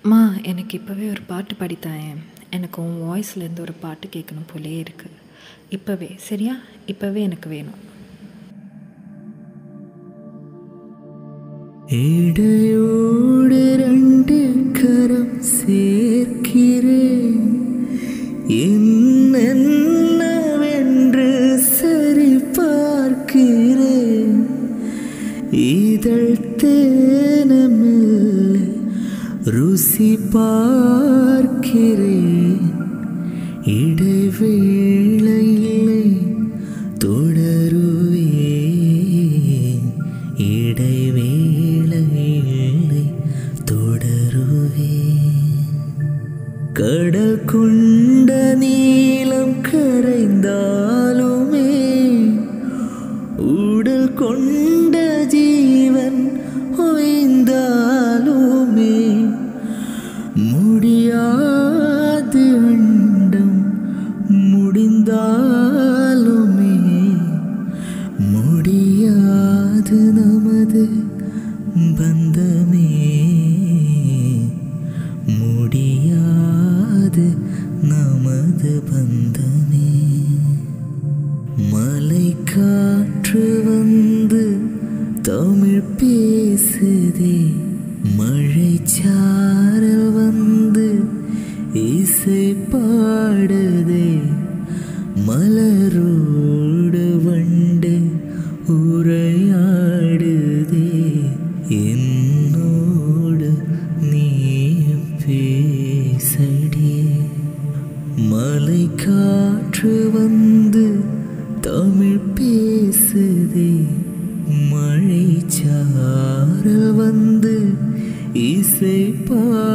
மா எனக்கு இப்போவே ஒரு பாட்டு பாடித்தாயேன் எனக்கு உன் வாய்ஸ்லேருந்து ஒரு பாட்டு கேட்கணும் போலே இருக்குது இப்போவே சரியா இப்போவே எனக்கு வேணும் இடையோடு ரெண்டு கரம் சேர்க்கிறேன் என்னென்னவென்று சரி பார்க்கிறேன் இதழ் தேனமில்ல ருசி பார்க்கிறேன் இடைவேளையில்லை தொடருவேன் இடைவேளையில்லை தொடருவேன் கடல் கொண்ட நீளம் கரைந்தாலுமே உடல் கொண்ட ஜீவன் ஓய்ந்தாலுமே முடியாது அண்டம் முடிந்தாலுமே முடியாது நமது பந்தமே முடியாது நமது பந்தமே மலை காற்று வந்து தமிழ் பேசுதே மழை சாரல் வந்து இசை பாடுதே மலரோடு வண்டு உரையாடுதே என்னோடு நீ பேசடி மலை காற்று வந்து தமிழ் பேசுதே மழை சாரல் வந்து இசை பா